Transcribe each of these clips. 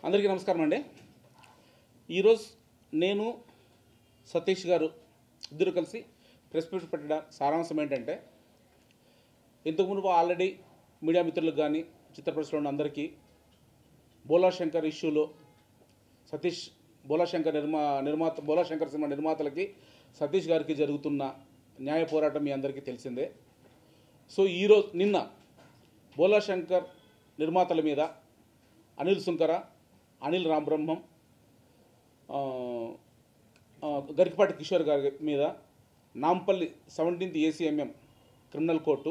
అందరికీ నమస్కారం అండి ఈరోజు నేను సతీష్ గారు ఇద్దరు కలిసి ప్రెస్ మీట్ పెట్టడం సారాంశం ఏంటంటే ఇంతకు మునుపు ఆల్రెడీ మీడియా మిత్రులకు కానీ చిత్రపరిశ్రమ ఉన్న అందరికీ బోలా శంకర్ ఇష్యూలో సతీష్ బోలా శంకర్ నిర్మా నిర్మాత బోలా శంకర్ సినిమా నిర్మాతలకి సతీష్ గారికి జరుగుతున్న న్యాయ పోరాటం మీ అందరికీ తెలిసిందే సో ఈరోజు నిన్న బోలా శంకర్ నిర్మాతల మీద అనిల్ సుంకర అనిల్ రాంబ్రహ్మం ఆ, ఆ, గరికపాటి కిషోర్ గారి మీద Nampally seventeenth ACMM criminal court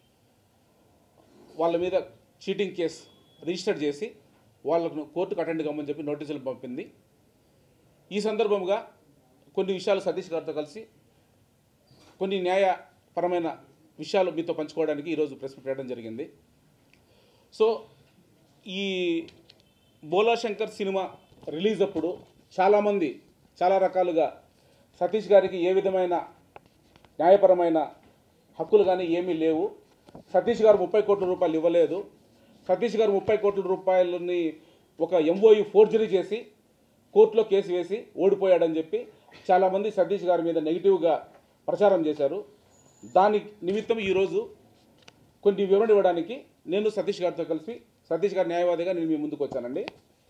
వాళ్ళ మీద చీటింగ్ కేసు రిజిస్టర్ చేసి వాళ్ళకు కోర్టుకు అటెండ్ కమ్మని చెప్పి నోటీసులు పంపింది ఈ సందర్భంగా కొన్ని విషయాలు సతీష్ గారితో కలిసి కొన్ని న్యాయపరమైన విషయాలు మీతో పంచుకోవడానికి ఈరోజు ప్రెస్ మీట్ పెట్టడం జరిగింది సో ఈ బోలా శంకర్ సినిమా రిలీజ్ అప్పుడు చాలామంది చాలా రకాలుగా సతీష్ గారికి ఏ విధమైన న్యాయపరమైన హక్కులు కానీ ఏమీ లేవు సతీష్ గారు ముప్పై కోట్ల రూపాయలు ఇవ్వలేదు సతీష్ గారు ముప్పై కోట్ల రూపాయలని ఒక ఎంఓయు ఫోర్జరీ చేసి కోర్టులో కేసు వేసి ఓడిపోయాడని చెప్పి చాలామంది సతీష్ గారి మీద నెగిటివ్గా ప్రచారం చేశారు దాని నిమిత్తం ఈరోజు కొన్ని వివరణ ఇవ్వడానికి నేను సతీష్ గారితో కలిసి సతీష్ గారి న్యాయవాదిగా నేను మీ ముందుకు వచ్చానండి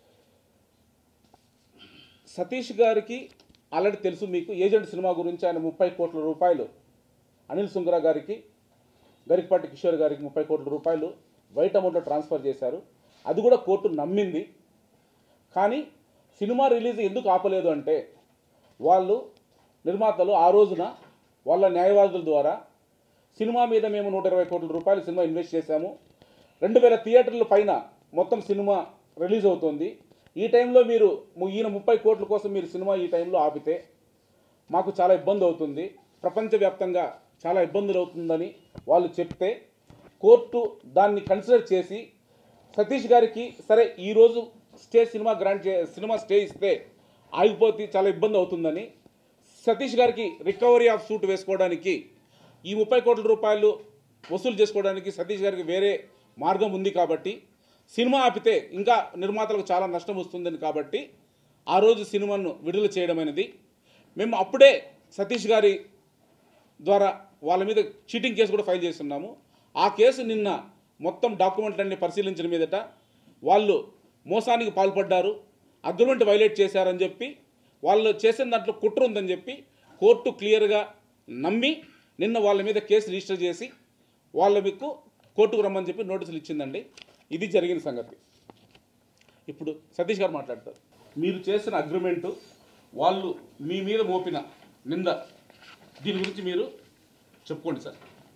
సతీష్ గారికి ఆల్రెడీ తెలుసు మీకు ఏజెంట్ సినిమా గురించి ఆయన ముప్పై కోట్ల రూపాయలు అనిల్ సుంగరా గారికి గరికపాటి కిషోర్ గారికి ముప్పై కోట్ల రూపాయలు వైట్ అమౌంట్లో ట్రాన్స్ఫర్ చేశారు అది కూడా కోర్టు నమ్మింది కానీ సినిమా రిలీజ్ ఎందుకు ఆపలేదు అంటే వాళ్ళు నిర్మాతలు ఆ రోజున వాళ్ళ న్యాయవాదుల ద్వారా సినిమా మీద మేము నూట ఇరవై కోట్ల రూపాయలు సినిమా ఇన్వెస్ట్ చేశాము రెండు వేల థియేటర్ల పైన మొత్తం సినిమా రిలీజ్ అవుతుంది ఈ టైంలో మీరు ము- ఈయన ముప్పై కోట్ల కోసం మీరు సినిమా ఈ టైంలో ఆపితే మాకు చాలా ఇబ్బంది అవుతుంది ప్రపంచవ్యాప్తంగా చాలా ఇబ్బందులు అవుతుందని వాళ్ళు చెప్తే కోర్టు దాన్ని కన్సిడర్ చేసి సతీష్ గారికి సరే ఈరోజు స్టే సినిమా గ్రాంట్ చే సినిమా స్టే ఇస్తే ఆగిపోతే చాలా ఇబ్బంది అవుతుందని సతీష్ గారికి రికవరీ ఆఫ్ సూట్ వేసుకోవడానికి ఈ ముప్పై కోట్ల రూపాయలు వసూలు చేసుకోవడానికి సతీష్ గారికి వేరే మార్గం ఉంది కాబట్టి సినిమా ఆపితే ఇంకా నిర్మాతలకు చాలా నష్టం వస్తుందని కాబట్టి ఆ రోజు సినిమాను విడుదల చేయడం అనేది మేము అప్పుడే సతీష్ గారి ద్వారా వాళ్ళ మీద చీటింగ్ కేసు కూడా ఫైల్ చేస్తున్నాము ఆ కేసు నిన్న మొత్తం డాక్యుమెంట్లన్నీ పరిశీలించిన మీదట వాళ్ళు మోసానికి పాల్పడ్డారు అగ్రిమెంట్ వైలేట్ చేశారని చెప్పి వాళ్ళు చేసిన దాంట్లో కుట్ర ఉందని చెప్పి కోర్టు క్లియర్గా నమ్మి నిన్న వాళ్ళ మీద కేసు రిజిస్టర్ చేసి వాళ్ళ మీకు కోర్టుకు రమ్మని చెప్పి నోటీసులు ఇచ్చిందండి ఇది జరిగిన సంగతి ఇప్పుడు సతీష్ గారు మాట్లాడతారు మీరు చేసిన అగ్రిమెంటు వాళ్ళు మీ మీద మోపిన నింద దీని గురించి మీరు చెప్పుకోండి సార్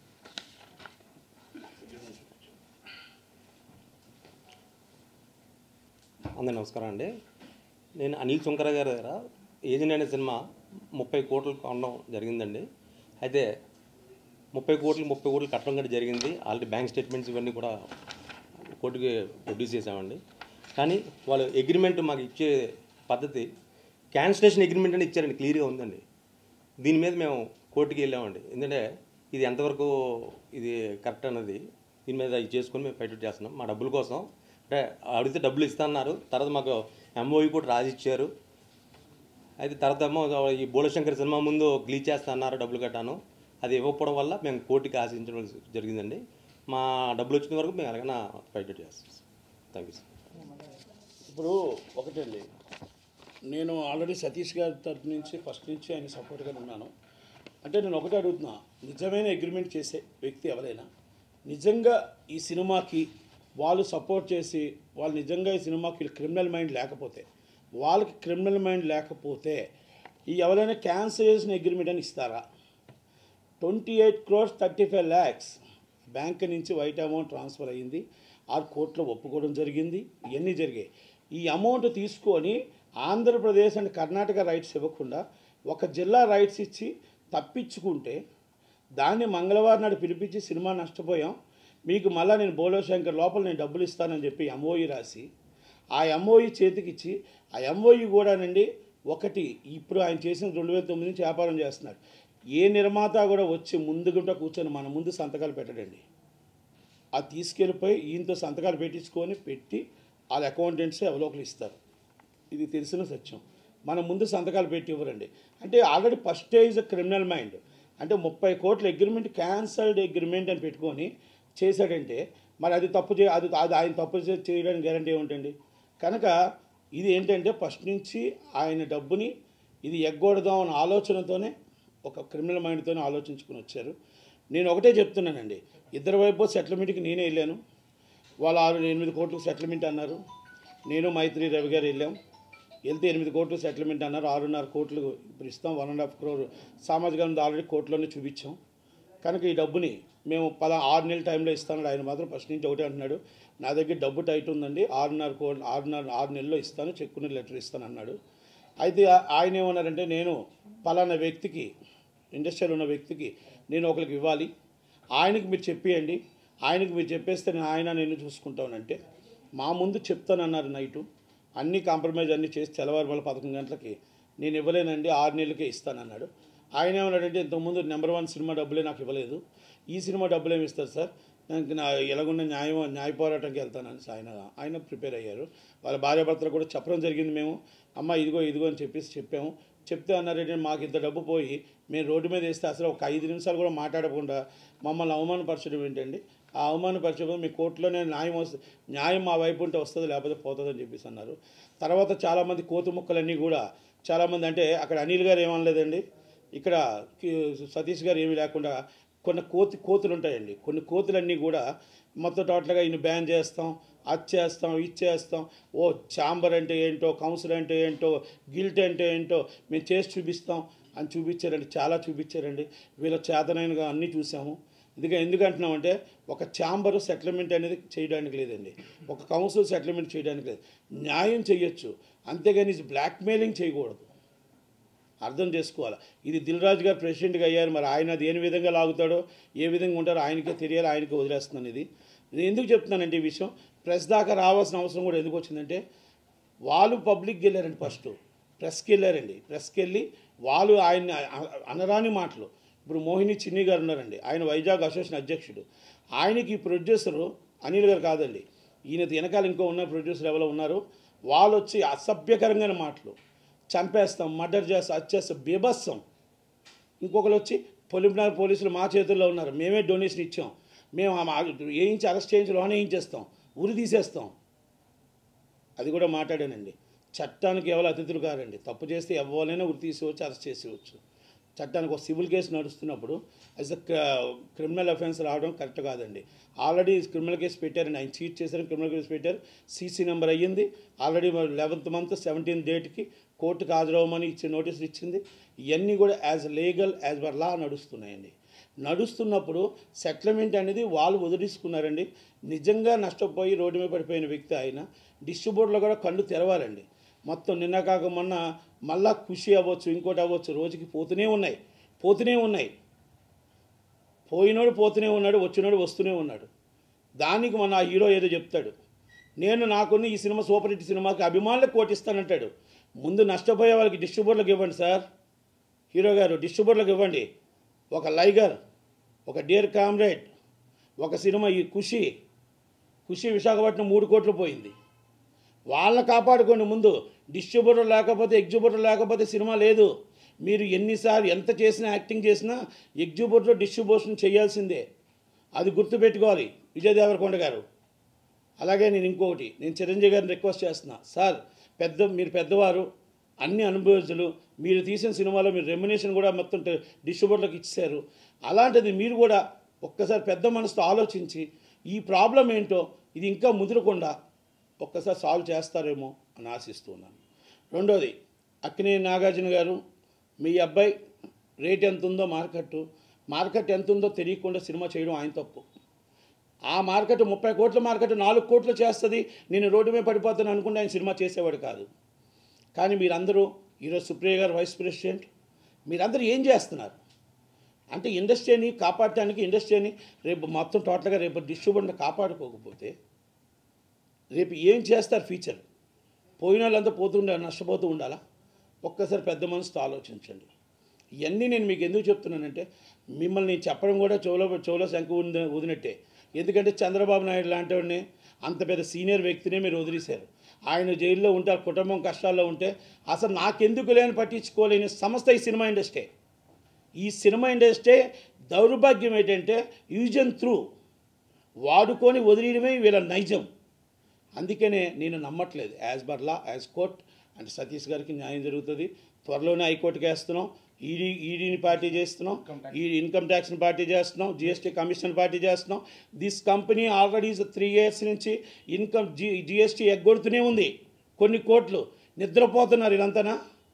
అందరి నమస్కారం అండి నేను అనిల్ శంకర గారి దగ్గర ఏజెంట్ అనే సినిమా ముప్పై కోట్లు కొనడం జరిగిందండి అయితే ముప్పై కోట్లు ముప్పై కోట్లు కట్టడం కూడా జరిగింది ఆల్రెడీ బ్యాంక్ స్టేట్మెంట్స్ ఇవన్నీ కూడా కోర్టుకి ప్రొడ్యూస్ చేసామండి కానీ వాళ్ళు అగ్రిమెంట్ మాకు ఇచ్చే పద్ధతి క్యాన్సిలేషన్ అగ్రిమెంట్ అని ఇచ్చారండి క్లియర్గా ఉందండి దీని మీద మేము కోర్టుకి వెళ్ళామండి ఎందుకంటే ఇది ఎంతవరకు ఇది కరెక్ట్ అన్నది దీని మీద ఇది చేసుకొని మేము ఫైట్ చేస్తున్నాం మా డబ్బుల కోసం అంటే అడిగితే డబ్బులు ఇస్తాన్నారు తర్వాత మాకు ఎంఓఈ కూడా రాసిచ్చారు అయితే తర్వాత ఏమో ఈ బోళశంకర్ సినిమా ముందు గ్లీచ్ చేస్తా అన్నారు డబ్బులు కట్టాను అది ఇవ్వకపోవడం వల్ల మేము కోర్టుకి ఆశించడం జరిగిందండి మా డబ్బులు వచ్చిన వరకు మేము ఎలాగైనా ఫైట్ చేస్తాం థ్యాంక్ యూ సార్ ఇప్పుడు ఒకటండి నేను ఆల్రెడీ సతీష్ గారి తరపు నుంచి ఫస్ట్ నుంచి ఆయన సపోర్ట్గా ఉన్నాను అంటే నేను ఒకటే అడుగుతున్నా నిజమైన అగ్రిమెంట్ చేసే వ్యక్తి ఎవరైనా నిజంగా ఈ సినిమాకి వాళ్ళు సపోర్ట్ చేసి వాళ్ళు నిజంగా ఈ సినిమాకి క్రిమినల్ మైండ్ లేకపోతే వాళ్ళకి క్రిమినల్ మైండ్ లేకపోతే ఈ ఎవరైనా క్యాన్సిల్ చేసిన అగ్రిమెంట్ అని ఇస్తారా twenty eight crores thirty five lakhs bank నుంచి వైట్ అమౌంట్ ట్రాన్స్ఫర్ అయ్యింది ఆ కోర్టులో ఒప్పుకోవడం జరిగింది ఇవన్నీ జరిగాయి ఈ అమౌంట్ తీసుకొని ఆంధ్రప్రదేశ్ అండ్ కర్ణాటక రైట్స్ ఇవ్వకుండా ఒక జిల్లా రైట్స్ ఇచ్చి తప్పించుకుంటే దాన్ని మంగళవారం నాడు పిలిపించి సినిమా నష్టపోయాం మీకు మళ్ళీ నేను బోలో శంకర్ లోపల నేను డబ్బులు ఇస్తానని చెప్పి ఎంఓఈ రాసి ఆ ఎంఓఈ చేతికి ఇచ్చి ఆ ఎంఓఈ కూడానండి ఒకటి ఇప్పుడు ఆయన చేసిన రెండు వేల తొమ్మిది నుంచి వ్యాపారం చేస్తున్నాడు ఏ నిర్మాత కూడా వచ్చి ముందుగుంట కూర్చొని మన ముందు సంతకాలు పెట్టడండి అది తీసుకెళ్ళిపోయి ఈయనతో సంతకాలు పెట్టించుకొని పెట్టి వాళ్ళ అకౌంటెంట్సే అవలోకలు ఇస్తారు ఇది తెలిసిన సత్యం మనం ముందు సంతకాలు పెట్టి ఇవ్వరండి అంటే already first is a criminal mind అంటే ముప్పై కోట్ల అగ్రిమెంట్ క్యాన్సల్డ్ అగ్రిమెంట్ అని పెట్టుకొని చేశాడంటే మరి అది తప్పు చే అది అది ఆయన తప్పు చే- చేయడానికి గ్యారంటీ ఏముంటుంది కనుక ఇది ఏంటంటే ఫస్ట్ నుంచి ఆయన డబ్బుని ఇది ఎగ్గొడదాం అన్న ఆలోచనతోనే ఒక క్రిమినల్ మైండ్తోనే ఆలోచించుకుని వచ్చారు నేను ఒకటే చెప్తున్నానండి ఇద్దరు వైపు సెటిల్మెంట్కి నేనే వెళ్ళాను వాళ్ళు ఆరు ఎనిమిది కోట్లు సెటిల్మెంట్ అన్నారు నేను మైత్రి రవి గారు వెళ్ళాం వెళ్తే ఎనిమిది కోట్లు సెటిల్మెంట్ అన్నారు ఆరున్నర కోట్లు ఇప్పుడు ఇస్తాం వన్ అండ్ హాఫ్ క్రోర్ సామాజిక రంగం ఆల్రెడీ కోర్టులోనే చూపించాం కనుక ఈ డబ్బుని మేము పద ఆరు నెలల టైంలో ఇస్తాను ఆయన మాత్రం ఫస్ట్ నుంచి ఒకటే అంటున్నాడు నా దగ్గర డబ్బు టైట్ ఉందండి ఆరున్నర కో ఆరున్నర ఆరు నెలల్లో ఇస్తాను చెక్కుని లెటర్ ఇస్తాను అన్నాడు అయితే ఆ- ఆయన ఏమన్నారంటే నేను పలానా వ్యక్తికి ఇండస్ట్రీలో ఉన్న వ్యక్తికి నేను ఒకరికి ఇవ్వాలి ఆయనకి మీరు చెప్పేయండి ఆయనకి మీరు చెప్పేస్తే నేను ఆయన నేను చూసుకుంటానంటే మా ముందు చెప్తానన్నారు నైటు అన్ని కాంప్రమైజ్ అన్నీ చేసి తెల్లవారు మళ్ళీ పదకొండు గంటలకి నేను ఇవ్వలేనండి ఆరు నెలలకే ఇస్తానన్నాడు ఆయన ఏమన్నాడంటే ఇంతకుముందు నెంబర్ వన్ సినిమా డబ్బులే నాకు ఇవ్వలేదు ఈ సినిమా డబ్బులు ఏమి ఇస్తారు సార్ నాకు నా ఎలాగున్న న్యాయం న్యాయ పోరాటానికి వెళ్తానని ఆయన ఆయన ప్రిపేర్ అయ్యారు వాళ్ళ భార్యాభర్తలు కూడా చెప్పడం జరిగింది మేము అమ్మ ఇదిగో ఇదిగో అని చెప్పేసి చెప్పాము చెప్తే అన్నారంటే మాకు ఇంత డబ్బు పోయి మేము రోడ్డు మీద వేస్తే అసలు ఒక ఐదు నిమిషాలు కూడా మాట్లాడకుండా మమ్మల్ని అవమానపరచడం ఏంటండి ఆ అవమానపరచడం మీ కోర్టులోనే న్యాయం వస్తుంది న్యాయం మా వైపు ఉంటే వస్తుంది లేకపోతే పోతుంది అని చెప్పేసి అన్నారు తర్వాత చాలామంది కోతు ముక్కలన్నీ కూడా చాలామంది అంటే అక్కడ అనిల్ గారు ఏమనలేదండి ఇక్కడ కి- సతీష్ గారు ఏమీ లేకుండా కొన్ని కోతి కోతులు ఉంటాయండి కొన్ని కోతులన్నీ కూడా మొత్తం టోటల్గా ఈయన బ్యాన్ చేస్తాం అది చేస్తాం ఇది చేస్తాం ఓ ఛాంబర్ అంటే ఏంటో కౌన్సిల్ అంటే ఏంటో గిల్ట్ అంటే ఏంటో మేము చేసి చూపిస్తాం అని చూపించారండి చాలా చూపించారండి వీళ్ళ చేతనైనగా అన్నీ చూసాము ఎందుకంటే ఎందుకంటున్నామంటే ఒక ఛాంబర్ సెటిల్మెంట్ అనేది చేయడానికి లేదండి ఒక కౌన్సిల్ సెటిల్మెంట్ చేయడానికి లేదు న్యాయం చేయొచ్చు అంతేగాని బ్లాక్మెయిలింగ్ చేయకూడదు అర్థం చేసుకోవాలి ఇది దిల్ రాజు గారు ప్రెసిడెంట్గా అయ్యారు మరి ఆయన అది ఏ విధంగా లాగుతాడో ఏ విధంగా ఉంటారో ఆయనకే తెలియాలి ఆయనకే వదిలేస్తున్నాను ఇది నేను ఎందుకు చెప్తున్నానంటే ఈ విషయం ప్రెస్ దాకా రావాల్సిన అవసరం కూడా ఎందుకు వచ్చిందంటే వాళ్ళు పబ్లిక్కి వెళ్ళారండి ఫస్ట్ ప్రెస్కి వెళ్ళారండి ప్రెస్కి వెళ్ళి వాళ్ళు ఆయన్ని అ- అనరాని మాటలు ఇప్పుడు మోహిని చిన్ని గారు ఉన్నారండి ఆయన వైజాగ్ అసోసియేషన్ అధ్యక్షుడు ఆయనకి ఈ ప్రొడ్యూసరు అనిల్ గారు కాదండి ఈయన వెనకాల ఇంకో ఉన్న ప్రొడ్యూసర్ ఎవరో ఉన్నారు వాళ్ళు వచ్చి అసభ్యకరంగా మాటలు చంపేస్తాం మర్డర్ చేస్తాం అది చేస్తాం బీభత్సం ఇంకొకరు వచ్చి పొలిమినార్ పోలీసులు మా చేతుల్లో ఉన్నారు మేమే డొనేషన్ ఇచ్చాం మేము ఆ మా- వేయించి అరెస్ట్ చేయించి లోనే వేయించేస్తాం ఉరి తీసేస్తాం అది కూడా మాట్లాడానండి చట్టానికి ఎవరు అతిథులు కారండి తప్పు చేస్తే ఎవరైనా ఉరి తీసేవచ్చు అరెస్ట్ చేసేవచ్చు చట్టానికి ఒక సివిల్ కేసు నడుస్తున్నప్పుడు యాజ్ అ క్రిమినల్ అఫెన్స్ రావడం కరెక్ట్ కాదండి ఆల్రెడీ క్రిమినల్ కేసు పెట్టారండి ఆయన చీట్ చేశారని క్రిమినల్ కేసు పెట్టారు సీసీ నెంబర్ అయ్యింది ఆల్రెడీ లెవెన్త్ మంత్ సెవెంటీన్త్ డేట్కి కోర్టుకు హాజరవ్వమని ఇచ్చి నోటీసులు ఇచ్చింది ఇవన్నీ కూడా as legal as per law నడుస్తున్నాయండి నడుస్తున్నప్పుడు సెటిల్మెంట్ అనేది వాళ్ళు వదిలిసుకున్నారండి నిజంగా నష్టపోయి రోడ్డు మీద పడిపోయిన వ్యక్తి ఆయన డిస్ట్రిబ్యూటర్లో కూడా కళ్ళు తెరవాలండి మొత్తం నిన్న కాక మొన్న మళ్ళా ఖుషి అవ్వచ్చు ఇంకోటి అవ్వచ్చు రోజుకి పోతూనే ఉన్నాయి పోతూనే ఉన్నాయి పోయినోడు పోతూనే ఉన్నాడు వచ్చినోడు వస్తూనే ఉన్నాడు దానికి మన ఆ హీరో ఏదో చెప్తాడు నేను నాకున్న ఈ సినిమా సూపర్ హిట్ సినిమాకి అభిమానులకు కోటిస్తానంటాడు ముందు నష్టపోయే వాళ్ళకి డిస్ట్రిబ్యూటర్లకు ఇవ్వండి సార్ హీరో గారు డిస్ట్రిబ్యూటర్లకు ఇవ్వండి ఒక లైగర్ ఒక డియర్ కామ్రేడ్ ఒక సినిమా ఈ ఖుషి ఖుషి విశాఖపట్నం మూడు కోట్లు పోయింది వాళ్ళని కాపాడుకోండి ముందు డిస్ట్రిబ్యూటర్ లేకపోతే ఎగ్జిబ్యూటర్ లేకపోతే సినిమా లేదు మీరు ఎన్నిసార్లు ఎంత చేసినా యాక్టింగ్ చేసినా ఎగ్జిబ్యూటర్ డిస్ట్రిబ్యూషన్ చేయాల్సిందే అది గుర్తుపెట్టుకోవాలి విజయ్ దేవరకొండ గారు అలాగే నేను ఇంకొకటి నేను చిరంజీవి గారిని రిక్వెస్ట్ చేస్తున్నా సార్ పెద్ద మీరు పెద్దవారు అన్ని అనుభవజులు మీరు తీసిన సినిమాలో మీరు రెమ్యునేషన్ కూడా మొత్తం ట- డిస్ట్రిబ్యూటర్లకు ఇచ్చారు అలాంటిది మీరు కూడా ఒక్కసారి పెద్ద మనసుతో ఆలోచించి ఈ ప్రాబ్లం ఏంటో ఇది ఇంకా ముదరకుండా ఒక్కసారి సాల్వ్ చేస్తారేమో అని ఆశిస్తున్నాను రెండోది అక్కినేని నాగార్జున గారు మీ అబ్బాయి రేట్ ఎంత ఉందో మార్కెట్ మార్కెట్ ఎంత ఉందో తెలియకుండా సినిమా చేయడం ఆయన తప్పు ఆ మార్కెట్ ముప్పై కోట్ల మార్కెట్ నాలుగు కోట్లు చేస్తుంది నేను రోడ్డు మీద పడిపోతాను అనుకుంటే ఆయన సినిమా చేసేవాడు కాదు కానీ మీరందరూ ఈరోజు సుప్రియ గారు వైస్ ప్రెసిడెంట్ మీరందరూ ఏం చేస్తున్నారు అంటే ఇండస్ట్రీని కాపాడటానికి ఇండస్ట్రీని రేపు మొత్తం టోటల్గా రేపు డిస్ట్రిబ్యూటర్ని కాపాడుకోకపోతే రేపు ఏం చేస్తారు ఫ్యూచర్ పోయిన వాళ్ళంతా పోతుండే నష్టపోతూ ఉండాలా ఒక్కసారి పెద్ద మనసుతో ఆలోచించండి ఇవన్నీ నేను మీకు ఎందుకు చెప్తున్నానంటే మిమ్మల్ని చెప్పడం కూడా చెవులో చెవులో శంకు ఊది ఊదినట్టే ఎందుకంటే చంద్రబాబు నాయుడు లాంటి వాడిని అంత పెద్ద సీనియర్ వ్యక్తినే మీరు వదిలేశారు ఆయన జైల్లో ఉంటే ఆ కుటుంబం కష్టాల్లో ఉంటే అసలు నాకెందుకు లేని పట్టించుకోలేని సంస్థ ఈ సినిమా ఇండస్ట్రీ ఈ సినిమా ఇండస్ట్రీ దౌర్భాగ్యం ఏంటంటే యూజ్ అండ్ త్రూ వాడుకొని వదిలేయడమే వీళ్ళ నైజం అందుకనే నేను నమ్మట్లేదు as per law as court and Satish గారికి న్యాయం జరుగుతుంది త్వరలోనే హైకోర్టుకి వేస్తున్నాం ఈడీ ఈడీని పార్టీ చేస్తున్నాం ఈ ఇన్కమ్ ట్యాక్స్ని పార్టీ చేస్తున్నాం జిఎస్టీ కమిషన్ పార్టీ చేస్తున్నాం this company already three years నుంచి ఇన్కమ్ జి జిఎస్టీ ఎగ్గొడుతూనే ఉంది కొన్ని కోట్లు నిద్రపోతున్నారు ఇదంతానా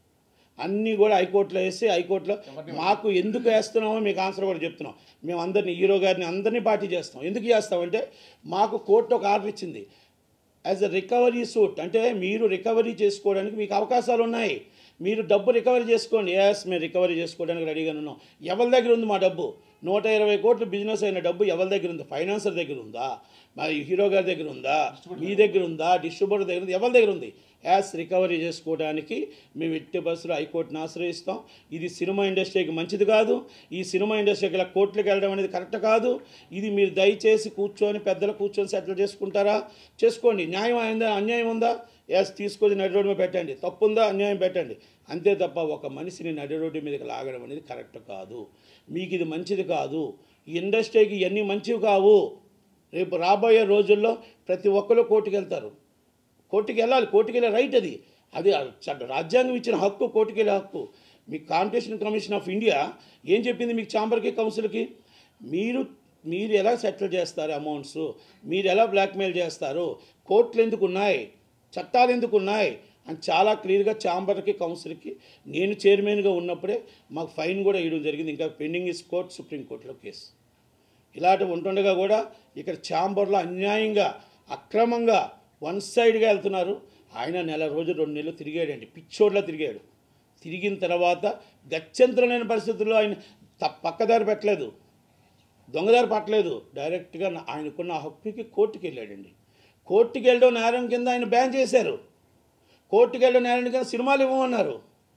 అన్నీ కూడా హైకోర్టులో వేసి హైకోర్టులో మాకు ఎందుకు వేస్తున్నామో మీకు ఆన్సర్ కూడా చెప్తున్నాం మేము అందరినీ హీరో గారిని అందరినీ పార్టీ చేస్తాం ఎందుకు చేస్తామంటే మాకు కోర్టు ఒక ఆర్డర్ ఇచ్చింది యాజ్ అ రికవరీ సూట్ అంటే మీరు రికవరీ చేసుకోవడానికి మీకు అవకాశాలు ఉన్నాయి మీరు డబ్బు రికవరీ చేసుకోండి ఎస్ మేము రికవరీ చేసుకోవడానికి రెడీగా ఉన్నాం ఎవరి దగ్గర ఉంది మా డబ్బు నూట ఇరవై కోట్లు బిజినెస్ అయిన డబ్బు ఎవరి దగ్గర ఉంది ఫైనాన్సర్ దగ్గర ఉందా మరి హీరో గారి దగ్గర ఉందా మీ దగ్గర ఉందా డిస్ట్రిబ్యూటర్ దగ్గర ఉంది ఎవరి దగ్గర ఉంది యాస్ రికవరీ చేసుకోవడానికి మేము ఎట్టి బస్సులో హైకోర్టును ఆశ్రయిస్తాం ఇది సినిమా ఇండస్ట్రీకి మంచిది కాదు ఈ సినిమా ఇండస్ట్రీకి ఇలా కోర్టులకు వెళ్ళడం అనేది కరెక్ట్ కాదు ఇది మీరు దయచేసి కూర్చొని పెద్దలు కూర్చొని సెటిల్ చేసుకుంటారా చేసుకోండి న్యాయం అయిందా అన్యాయం ఉందా ఎస్ తీసుకొని నడి రోడ్డు మీద పెట్టండి తప్పు ఉందా అన్యాయం పెట్టండి అంతే తప్ప ఒక మనిషిని నడి రోడ్డు మీదకి లాగడం అనేది కరెక్ట్ కాదు మీకు ఇది మంచిది కాదు ఈ ఇండస్ట్రీకి ఇవన్నీ మంచివి కావు రేపు రాబోయే రోజుల్లో ప్రతి ఒక్కరు కోర్టుకు వెళ్తారు కోర్టుకి వెళ్ళాలి కోర్టుకి వెళ్ళే రైట్ అది అది చట్ట- రాజ్యాంగం ఇచ్చిన హక్కు కోర్టుకి వెళ్ళే హక్కు మీ కాంపిటీషన్ కమిషన్ ఆఫ్ ఇండియా ఏం చెప్పింది మీకు ఛాంబర్కి కౌన్సిల్కి మీరు మీరు ఎలా సెటిల్ చేస్తారు అమౌంట్స్ మీరు ఎలా బ్లాక్మెయిల్ చేస్తారు కోర్టులు ఎందుకు ఉన్నాయి చట్టాలు ఎందుకు ఉన్నాయి అని చాలా క్లియర్గా ఛాంబర్కి కౌన్సిల్కి నేను చైర్మన్గా ఉన్నప్పుడే మాకు ఫైన్ కూడా వేయడం జరిగింది ఇంకా పెండింగ్ ఇస్ కోర్ట్ సుప్రీంకోర్టులో కేసు ఇలాంటి ఉంటుండగా కూడా ఇక్కడ ఛాంబర్లో అన్యాయంగా అక్రమంగా వన్ సైడ్గా వెళ్తున్నారు ఆయన నెల రోజులు రెండు నెలలు తిరిగాడండి పిచ్చోడ్లా తిరిగాడు తిరిగిన తర్వాత గత్యంతరం లేని పరిస్థితుల్లో ఆయన త- పక్కదారి పెట్టలేదు దొంగదారి పట్టలేదు డైరెక్ట్గా నా- ఆయనకున్న హక్కుకి కోర్టుకి వెళ్ళాడండి కోర్టుకి వెళ్ళడం నేరం కింద ఆయన బ్యాన్ చేశారు కోర్టుకి వెళ్ళడం నేరం కింద సినిమాలు ఇవ్వమన్నారు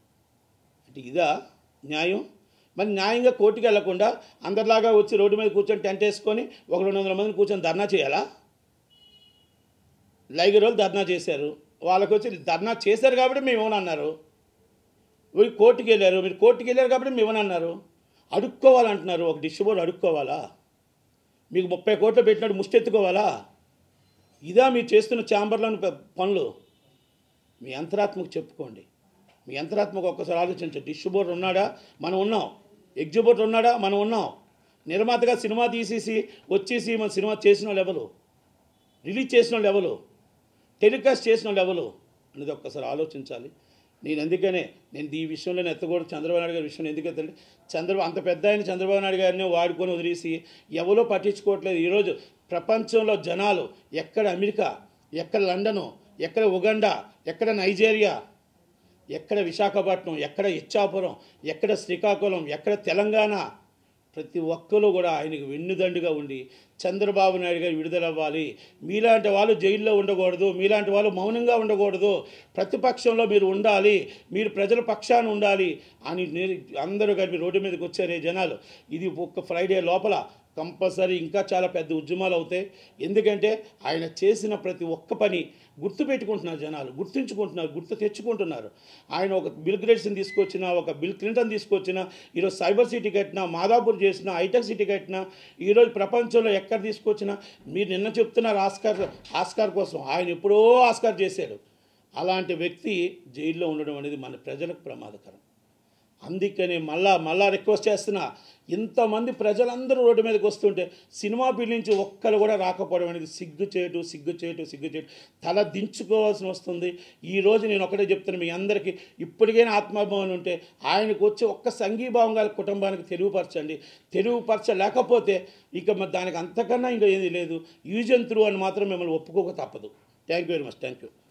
అంటే ఇదా న్యాయం మరి న్యాయంగా కోర్టుకి వెళ్లకుండా అందరిలాగా వచ్చి రోడ్డు మీద కూర్చొని టెంట్ వేసుకొని ఒక రెండు వందల మందిని కూర్చొని ధర్నా చేయాలా లైగర్ వాళ్ళు ధర్నా చేశారు వాళ్ళకి వచ్చి ధర్నా చేశారు కాబట్టి మేము ఇవ్వనన్నారు మీరు కోర్టుకి వెళ్ళారు మీరు కోర్టుకి వెళ్ళారు కాబట్టి మేము ఇవ్వనన్నారు అడుక్కోవాలంటున్నారు ఒక డిస్ట్రిబ్యూటర్ అడుక్కోవాలా మీకు ముప్పై కోట్లు పెట్టినట్టు ముష్టెత్తుకోవాలా ఇదా మీరు చేస్తున్న ఛాంబర్లోని ప- పనులు మీ అంతరాత్మకు చెప్పుకోండి మీ అంతరాత్మకు ఒక్కసారి ఆలోచించండి డిస్ట్రిబ్యూటర్ ఉన్నాడా మనం ఉన్నాం ఎగ్జిబ్యూటర్ ఉన్నాడా మనం ఉన్నాం నిర్మాతగా సినిమా తీసేసి వచ్చేసి మన సినిమా చేసిన వాళ్ళు ఎవరు రిలీజ్ చేసిన వాళ్ళు ఎవరు టెలికాస్ట్ చేసిన వాళ్ళు ఎవరు అనేది ఒక్కసారి ఆలోచించాలి నేను అందుకనే నేను ఈ విషయంలో ఎత్తకూడదు చంద్రబాబు నాయుడు గారి విషయంలో ఎందుకు ఎత్తండి చంద్రబాబు అంత పెద్ద ఆయన చంద్రబాబు నాయుడు గారిని వాడుకొని వదిలేసి ఎవరో పట్టించుకోవట్లేదు ఈరోజు ప్రపంచంలో జనాలు ఎక్కడ అమెరికా ఎక్కడ లండను ఎక్కడ ఉగండా ఎక్కడ నైజీరియా ఎక్కడ విశాఖపట్నం ఎక్కడ ఇచ్చాపురం ఎక్కడ శ్రీకాకుళం ఎక్కడ తెలంగాణ ప్రతి ఒక్కరు కూడా ఆయనకు వెన్నుదండుగా ఉండి చంద్రబాబు నాయుడు గారు విడుదలవ్వాలి మీలాంటి వాళ్ళు జైల్లో ఉండకూడదు మీలాంటి వాళ్ళు మౌనంగా ఉండకూడదు ప్రతిపక్షంలో మీరు ఉండాలి మీరు ప్రజల పక్షాన ఉండాలి అని నేను అందరూ కలిపి రోడ్డు మీదకి వచ్చారే జనాలు ఇది ఒక్క ఫ్రైడే లోపల కంపల్సరీ ఇంకా చాలా పెద్ద ఉద్యమాలు అవుతాయి ఎందుకంటే ఆయన చేసిన ప్రతి ఒక్క పని గుర్తు పెట్టుకుంటున్నారు జనాలు గుర్తుంచుకుంటున్నారు గుర్తు తెచ్చుకుంటున్నారు ఆయన ఒక బిల్ గ్రేట్స్ని తీసుకొచ్చిన ఒక బిల్ క్లింటన్ తీసుకొచ్చిన ఈరోజు సైబర్ సిటీ కట్టిన మాదాపూర్ చేసిన హైటెక్ సిటీ కట్టిన ఈరోజు ప్రపంచంలో ఎక్కడ తీసుకొచ్చినా మీరు నిన్న చెప్తున్నారు ఆస్కార్ ఆస్కార్ కోసం ఆయన ఎప్పుడో ఆస్కార్ చేశాడు అలాంటి వ్యక్తి జైల్లో ఉండడం అనేది మన ప్రజలకు ప్రమాదకరం అందుకని మళ్ళా మళ్ళా రిక్వెస్ట్ చేస్తున్నా ఇంతమంది ప్రజలందరూ రోడ్డు మీదకి వస్తుంటే సినిమా ఫీల్డ్ నుంచి ఒక్కరు కూడా రాకపోవడం అనేది సిగ్గు చేయటు సిగ్గు చేయటు సిగ్గు చేయటు తల దించుకోవాల్సి వస్తుంది ఈ రోజు నేను ఒకటే చెప్తున్నా మీ అందరికీ ఇప్పటికైనా ఆత్మాభిమానం ఉంటే ఆయనకు వచ్చి ఒక్క సంఘీభావం గల కుటుంబానికి తెలివిపరచండి తెలివిపరచలేకపోతే ఇక మరి దానికి అంతకన్నా ఇంకా ఏది లేదు యూజ్ అండ్ త్రూ అని మాత్రం మిమ్మల్ని ఒప్పుకోక తప్పదు thank you very much thank you